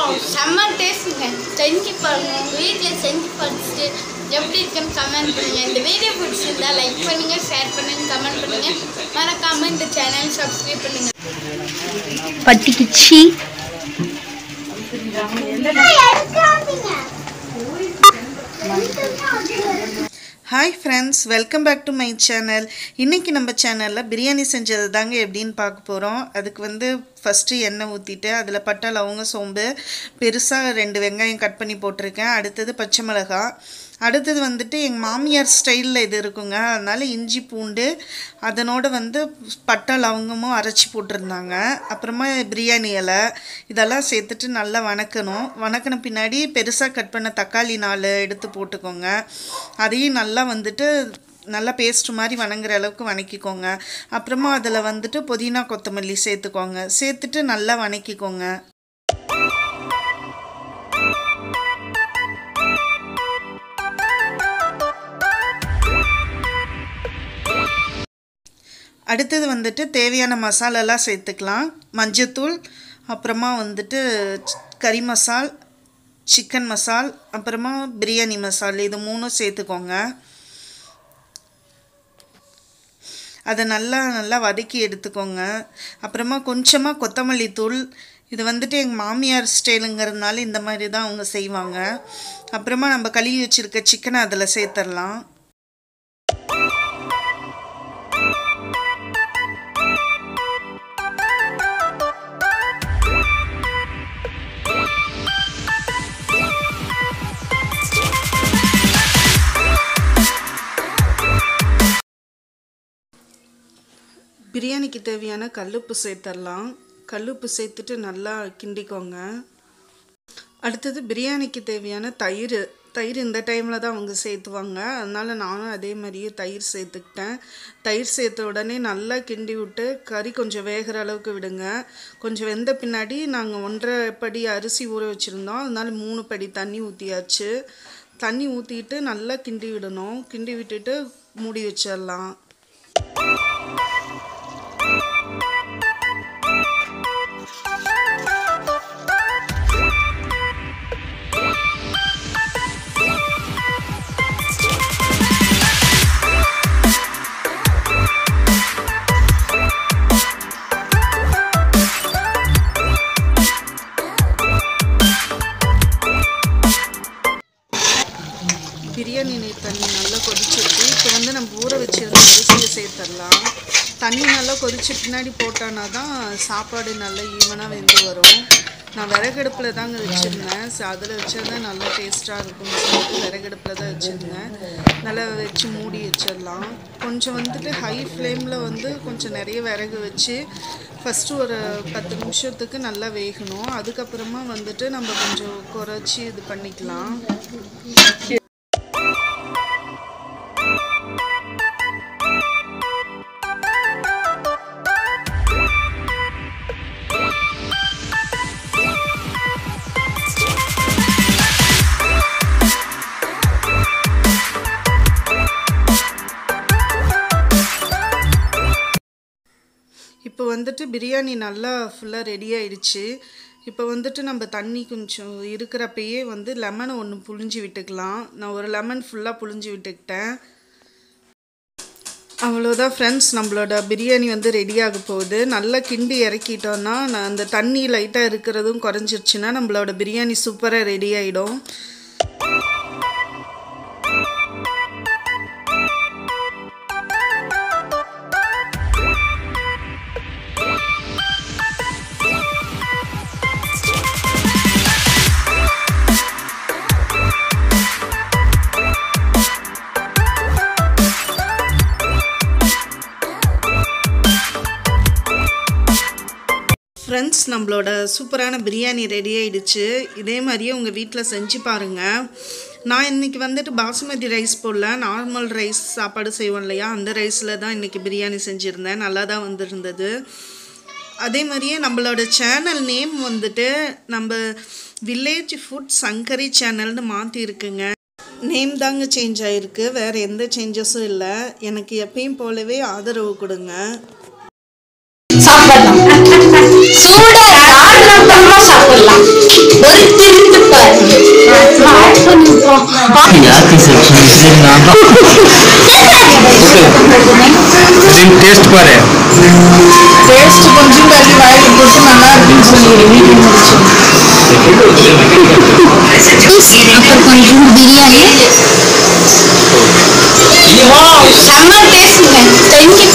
செம்ம டேஸ்ட்டுங்க செஞ்சு பாருங்க உங்கள் வீட்டில் செஞ்சு பார்த்துட்டு எப்படி இருக்குன்னு கமெண்ட் பண்ணுங்க இந்த வீடியோ பிடிச்சிருந்தா லைக் பண்ணுங்க ஷேர் பண்ணுங்க கமெண்ட் பண்ணுங்க மறக்காம இந்த சேனல் சப்ஸ்கிரைப் பண்ணுங்க பட்டிக்குச்சி hi friends welcome back to my channel இன்றைக்கி நம்ம சேனலில் பிரியாணி செஞ்சது தாங்க எப்படின்னு பார்க்க போகிறோம் அதுக்கு வந்து ஃபஸ்ட்டு எண்ணெய் ஊற்றிட்டு அதில் பட்டை லவங்க சோம்பு பெருசாக ரெண்டு வெங்காயம் கட் பண்ணி போட்டிருக்கேன் அடுத்தது பச்சை மிளகாய் அடுத்தது வந்துட்டு எங்கள் மாமியார் ஸ்டைலில் இது இருக்குங்க அதனால் இஞ்சி பூண்டு அதனோட வந்து பட்டை லவங்கமும் அரைச்சி போட்டிருந்தாங்க அப்புறமா பிரியாணி இலை இதெல்லாம் சேர்த்துட்டு நல்லா வணக்கணும் வணக்கின பின்னாடி பெருசாக கட் பண்ண தக்காளி நாலு எடுத்து போட்டுக்கோங்க அதையும் நல்லா வந்துட்டு நல்லா பேஸ்ட் மாதிரி வணங்குற அளவுக்கு வணக்கிக்கோங்க அப்புறமா அதில் வந்துட்டு புதினா கொத்தமல்லி சேர்த்துக்கோங்க சேர்த்துட்டு நல்லா வணக்கிக்கோங்க அடுத்தது வந்துட்டு தேவையான மசாலாலாம் சேர்த்துக்கலாம் மஞ்சத்தூள் அப்புறமா வந்துட்டு சி- கறி மசால் சிக்கன் மசால் அப்புறமா பிரியாணி மசால் இது மூணும் சேர்த்துக்கோங்க அதை நல்லா நல்லா வதக்கி எடுத்துக்கோங்க அப்புறமா கொஞ்சமாக கொத்தமல்லி தூள் இது வந்துட்டு எங்கள் மாமியார் ஸ்டைலுங்கிறதுனால இந்த மாதிரி தான் அவங்க செய்வாங்க அப்புறமா நம்ம கழுவி வச்சுருக்க சிக்கனை அதில் சேர்த்துடலாம் பிரியாணிக்கு தேவையான கல்லுப்பு சேர்த்துடலாம் கல்லுப்பு சேர்த்துட்டு நல்லா கிண்டிக்கோங்க அடுத்தது பிரியாணிக்கு தேவையான தயிர் தயிர் இந்த டைமில் தான் அவங்க சேர்த்துவாங்க அதனால் நானும் அதே மாதிரியே தயிர் சேர்த்துக்கிட்டேன் தயிர் சேர்த்த உடனே நல்லா கிண்டி விட்டு கறி கொஞ்சம் வேகிற அளவுக்கு விடுங்க கொஞ்சம் வெந்த பின்னாடி நாங்கள் ஒன்றரை படி அரிசி ஊற வச்சுருந்தோம் அதனால மூணு படி தண்ணி ஊற்றியாச்சு தண்ணி ஊற்றிட்டு நல்லா கிண்டி விடணும் கிண்டி விட்டுட்டு மூடி வச்சிடலாம் பிரியாணி நெய் தண்ணி நல்லா கொதிச்சிருக்கு இப்போ வந்து நம்ம ஊற வச்சிருந்த அரிசியை சேர்த்துடலாம் தண்ணி நல்லா கொதிச்ச பின்னாடி போட்டோன்னா தான் சாப்பாடு நல்லா ஈவனாக வெந்து வரும் நான் விறகடுப்பில் தாங்க வச்சுருந்தேன் ஸோ அதில் வச்சா நல்லா டேஸ்ட்டாக இருக்கும்னு சொல்லிட்டு விறகடுப்பில் தான் வச்சுருந்தேன் நல்லா வச்சு மூடி வச்சிடலாம் கொஞ்சம் வந்துட்டு ஹை ஃப்ளேமில் வந்து கொஞ்சம் நிறைய விறகு வச்சு ஃபஸ்ட்டு ஒரு பத்து நிமிஷத்துக்கு நல்லா வேகணும் அதுக்கப்புறமா வந்துட்டு நம்ம கொஞ்சம் குறைச்சி இது பண்ணிக்கலாம் இப்போ வந்துட்டு பிரியாணி நல்லா ஃபுல்லாக ரெடி ஆயிடுச்சு இப்போ வந்துட்டு நம்ம தண்ணி கொஞ்சம் இருக்கிறப்பயே வந்து லெமனை ஒன்று புழிஞ்சு விட்டுக்கலாம் நான் ஒரு லெமன் ஃபுல்லாக புழிஞ்சு விட்டுக்கிட்டேன் அவ்வளோதான் ஃப்ரெண்ட்ஸ் நம்மளோட பிரியாணி வந்து ரெடி ஆக போகுது நல்லா கிண்டி இறக்கிட்டோன்னா நான் அந்த தண்ணி லைட்டாக இருக்கிறதும் குறைஞ்சிருச்சுன்னா நம்மளோட பிரியாணி சூப்பராக ரெடி ஆகிடும் ஃப்ரெண்ட்ஸ் நம்மளோட சூப்பரான பிரியாணி ரெடி ஆயிடுச்சு இதே மாதிரியே உங்கள் வீட்டில் செஞ்சு பாருங்கள் நான் இன்றைக்கி வந்துட்டு பாசுமதி ரைஸ் போடல நார்மல் ரைஸ் சாப்பாடு செய்வோம் இல்லையா அந்த ரைஸில் தான் இன்றைக்கி பிரியாணி செஞ்சுருந்தேன் நல்லா தான் வந்திருந்தது அதே மாதிரியே நம்மளோட சேனல் நேம் வந்துட்டு நம்ம வில்லேஜ் ஃபுட் சங்கரி சேனல்னு மாற்றிருக்குங்க நேம் தாங்க சேஞ்ச் ஆகிருக்கு வேறு எந்த சேஞ்சஸும் இல்லை எனக்கு எப்பயும் போலவே ஆதரவு கொடுங்க சாப்பிடலாம் சூடா காரணத்தமா சாப்பிடலாம் ஒரு திருந்து பாருங்க ஸ்மார்ட் பண்ணிப்போம் யாருக்கு செக்ஷன் சரி நான் தான் டேஸ்ட் பாரு டேஸ்ட் கொஞ்சம் தள்ளி வாயில போட்டு நல்லா இருக்குன்னு சொல்லி வீடியோ முடிச்சு அப்புறம் கொஞ்சம் பிரியாணி செம்ம டேஸ்ட்டுங்க செஞ்சு